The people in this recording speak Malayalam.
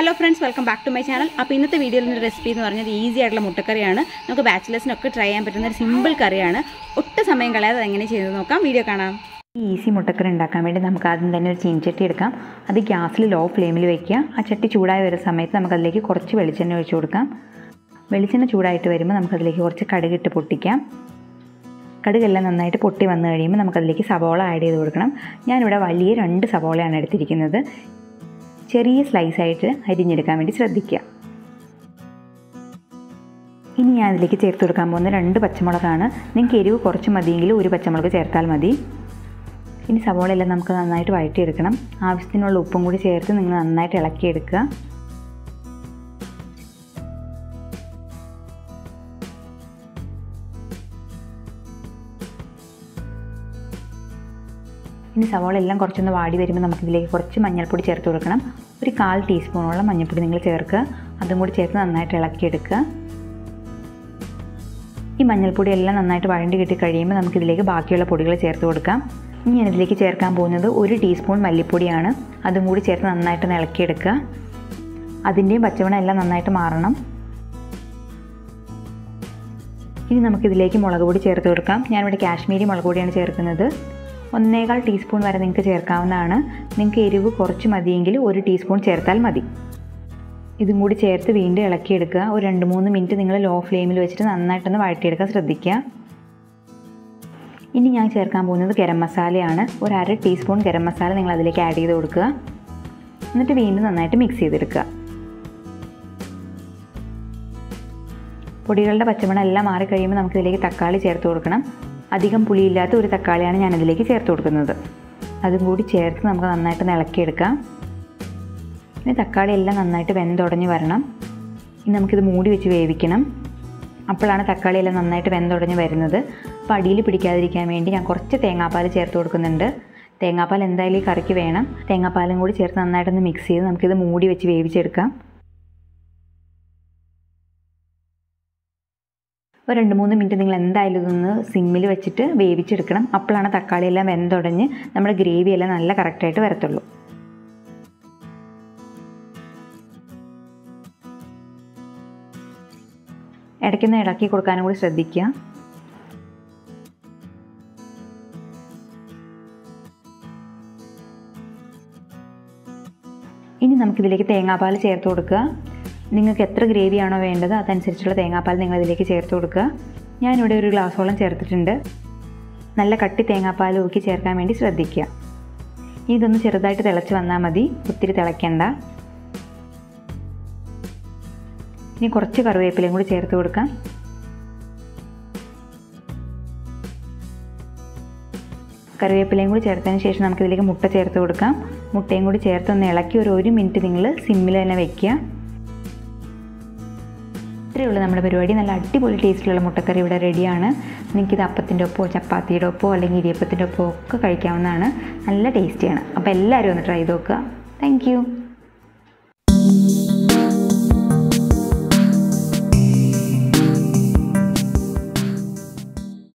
hello friends welcome back to my channel അപ്പോൾ ഇന്നത്തെ വീഡിയോയിൽ ഒരു റെസിപ്പി എന്ന് പറഞ്ഞാൽ ഈസി ആയിട്ടുള്ള മുട്ടക്കറിയാണ് നമുക്ക് ബാച്ചിലേഴ്സിനൊക്കെ ട്രൈ ചെയ്യാൻ പറ്റുന്ന ഒരു സിമ്പിൾ കറിയാണ് ഒട്ടും സമയം കളയാതെ അതെങ്ങനെ ചെയ്ത് നോക്കാം വീഡിയോ കാണാം ഈ ഈസി മുട്ടക്കറി ഉണ്ടാക്കാൻ വേണ്ടി നമുക്ക് ആദ്യം തന്നെ ഒരു ചീനച്ചട്ടി എടുക്കാം അത് ഗ്യാസിൽ ലോ ഫ്ലെയിമിൽ വെക്കുക ആ ചട്ടി ചൂടായി വരുന്ന സമയത്ത് നമുക്കതിലേക്ക് കുറച്ച് വെളിച്ചെണ്ണ ഒഴിച്ചു കൊടുക്കാം വെളിച്ചെണ്ണ ചൂടായിട്ട് വരുമ്പോൾ നമുക്കതിലേക്ക് കുറച്ച് കടുകിട്ട് പൊട്ടിക്കാം കടുകെല്ലാം നന്നായിട്ട് പൊട്ടി വന്നു കഴിയുമ്പോൾ നമുക്കതിലേക്ക് സവോള ആഡ് ചെയ്ത് കൊടുക്കണം ഞാനിവിടെ വലിയ രണ്ട് സവോളയാണ് എടുത്തിരിക്കുന്നത് ചെറിയ സ്ലൈസായിട്ട് അരിഞ്ഞെടുക്കാൻ വേണ്ടി ശ്രദ്ധിക്കുക ഇനി ഞാൻ അതിലേക്ക് ചേർത്ത് കൊടുക്കാൻ പോകുന്ന രണ്ട് പച്ചമുളകാണ് നിങ്ങൾക്ക് എരിവ് കുറച്ച് മതിയെങ്കിൽ ഒരു പച്ചമുളക് ചേർത്താൽ മതി ഇനി സവോള എല്ലാം നമുക്ക് നന്നായിട്ട് വഴറ്റിയെടുക്കണം ആവശ്യത്തിനുള്ള ഉപ്പും കൂടി ചേർത്ത് നിങ്ങൾ നന്നായിട്ട് ഇളക്കിയെടുക്കുക ഇനി സവോള എല്ലാം കുറച്ചൊന്ന് വാടി വരുമ്പോൾ നമുക്കിതിലേക്ക് കുറച്ച് മഞ്ഞൾപ്പൊടി ചേർത്ത് കൊടുക്കണം ഒരു കാൽ ടീസ്പൂണോളം മഞ്ഞൾപ്പൊടി നിങ്ങൾ ചേർക്കുക അതും കൂടി ചേർത്ത് നന്നായിട്ട് ഇളക്കിയെടുക്കുക ഈ മഞ്ഞൾപ്പൊടി എല്ലാം നന്നായിട്ട് വഴണ്ടി കിട്ടി കഴിയുമ്പോൾ നമുക്കിതിലേക്ക് ബാക്കിയുള്ള പൊടികൾ ചേർത്ത് കൊടുക്കാം ഇനി ഞാൻ ഇതിലേക്ക് ചേർക്കാൻ പോകുന്നത് ഒരു ടീസ്പൂൺ മല്ലിപ്പൊടിയാണ് അതും കൂടി ചേർത്ത് നന്നായിട്ട് ഇളക്കിയെടുക്കുക അതിൻ്റെയും പച്ചവണം എല്ലാം നന്നായിട്ട് മാറണം ഇനി നമുക്കിതിലേക്ക് മുളക് പൊടി ചേർത്ത് കൊടുക്കാം ഞാനിവിടെ കാശ്മീരി മുളക് പൊടിയാണ് ചേർക്കുന്നത് ഒന്നേകാൽ ടീസ്പൂൺ വരെ നിങ്ങൾക്ക് ചേർക്കാവുന്നതാണ് നിങ്ങൾക്ക് എരിവ് കുറച്ച് മതിയെങ്കിൽ ഒരു ടീസ്പൂൺ ചേർത്താൽ മതി ഇതും കൂടി ചേർത്ത് വീണ്ടും ഇളക്കിയെടുക്കുക ഒരു രണ്ട് മൂന്ന് മിനിറ്റ് നിങ്ങൾ ലോ ഫ്ലെയിമിൽ വെച്ചിട്ട് നന്നായിട്ടൊന്ന് വഴറ്റിയെടുക്കാൻ ശ്രദ്ധിക്കുക ഇനി ഞാൻ ചേർക്കാൻ പോകുന്നത് ഗരം മസാലയാണ് ഒരു അര ടീസ്പൂൺ ഗരം മസാല നിങ്ങൾ അതിലേക്ക് ആഡ് ചെയ്ത് കൊടുക്കുക എന്നിട്ട് വീണ്ടും നന്നായിട്ട് മിക്സ് ചെയ്തെടുക്കുക പൊടികളുടെ പച്ചമണം എല്ലാം മാറിക്കഴിയുമ്പോൾ നമുക്കിതിലേക്ക് തക്കാളി ചേർത്ത് കൊടുക്കണം അധികം പുളിയില്ലാത്ത ഒരു തക്കാളിയാണ് ഞാൻ അതിലേക്ക് ചേർത്ത് കൊടുക്കുന്നത് അതും കൂടി ചേർത്ത് നമുക്ക് നന്നായിട്ട് ഇളക്കിയെടുക്കാം ഇനി തക്കാളി എല്ലാം നന്നായിട്ട് വെന്തുടഞ്ഞ് വരണം ഇനി നമുക്കിത് മൂടി വെച്ച് വേവിക്കണം അപ്പോഴാണ് തക്കാളി എല്ലാം നന്നായിട്ട് വെന്തുടഞ്ഞ് വരുന്നത് അപ്പോൾ അടിയിൽ പിടിക്കാതിരിക്കാൻ വേണ്ടി ഞാൻ കുറച്ച് തേങ്ങാപ്പാൽ ചേർത്ത് കൊടുക്കുന്നുണ്ട് തേങ്ങാപ്പാൽ എന്തായാലും ഈ കറിക്ക് വേണം തേങ്ങാപ്പാലും കൂടി ചേർത്ത് നന്നായിട്ടൊന്ന് മിക്സ് ചെയ്ത് നമുക്കിത് മൂടി വെച്ച് വേവിച്ചെടുക്കാം ഒരു രണ്ട് മൂന്ന് മിനിറ്റ് നിങ്ങൾ എന്തായാലും ഇതൊന്ന് സിമ്മിൽ വെച്ചിട്ട് വേവിച്ചെടുക്കണം അപ്പോഴാണ് തക്കാളി എല്ലാം വെന്തുടഞ്ഞ് നമ്മുടെ ഗ്രേവി എല്ലാം നല്ല കറക്റ്റായിട്ട് വരത്തുള്ളൂ ഇടയ്ക്കൊന്ന് ഇളക്കി കൊടുക്കാനും കൂടി ശ്രദ്ധിക്കുക ഇനി നമുക്കിതിലേക്ക് തേങ്ങാപ്പാൽ ചേർത്ത് കൊടുക്കുക നിങ്ങൾക്ക് എത്ര ഗ്രേവിയാണോ വേണ്ടത് അതനുസരിച്ചുള്ള തേങ്ങാപ്പാൽ നിങ്ങൾ ഇതിലേക്ക് ചേർത്ത് കൊടുക്കുക ഞാനിവിടെ ഒരു ഗ്ലാസോളം ചേർത്തിട്ടുണ്ട് നല്ല കട്ടി തേങ്ങാപ്പാൽ ഊക്കി ചേർക്കാൻ വേണ്ടി ശ്രദ്ധിക്കുക ഇതൊന്ന് ചെറുതായിട്ട് തിളച്ച് വന്നാൽ മതി ഒത്തിരി തിളയ്ക്കണ്ട ഇനി കുറച്ച് കറിവേപ്പിലയും കൂടി ചേർത്ത് കൊടുക്കാം കറിവേപ്പിലയും കൂടി ചേർത്തതിന് ശേഷം നമുക്കിതിലേക്ക് മുട്ട ചേർത്ത് കൊടുക്കാം മുട്ടയും കൂടി ചേർത്ത് ഒന്ന് ഇളക്കി ഒരു ഒരു മിനിറ്റ് നിങ്ങൾ സിമ്മിൽ തന്നെ വെക്കുക ഇത്രയേ ഉള്ളൂ നമ്മുടെ പരിപാടി നല്ല അടിപൊളി ടേസ്റ്റിലുള്ള മുട്ടക്കറി ഇവിടെ റെഡിയാണ് നിങ്ങൾക്കിത് അപ്പത്തിൻ്റെ ഒപ്പോ ചപ്പാത്തിയുടെ ഒപ്പോ അല്ലെങ്കിൽ ഇടിയപ്പത്തിൻ്റെ ഒപ്പോ ഒക്കെ കഴിക്കാവുന്നതാണ് നല്ല ടേസ്റ്റിയാണ് അപ്പോൾ എല്ലാവരും ഒന്ന് ട്രൈ ചെയ്ത് നോക്കുക താങ്ക്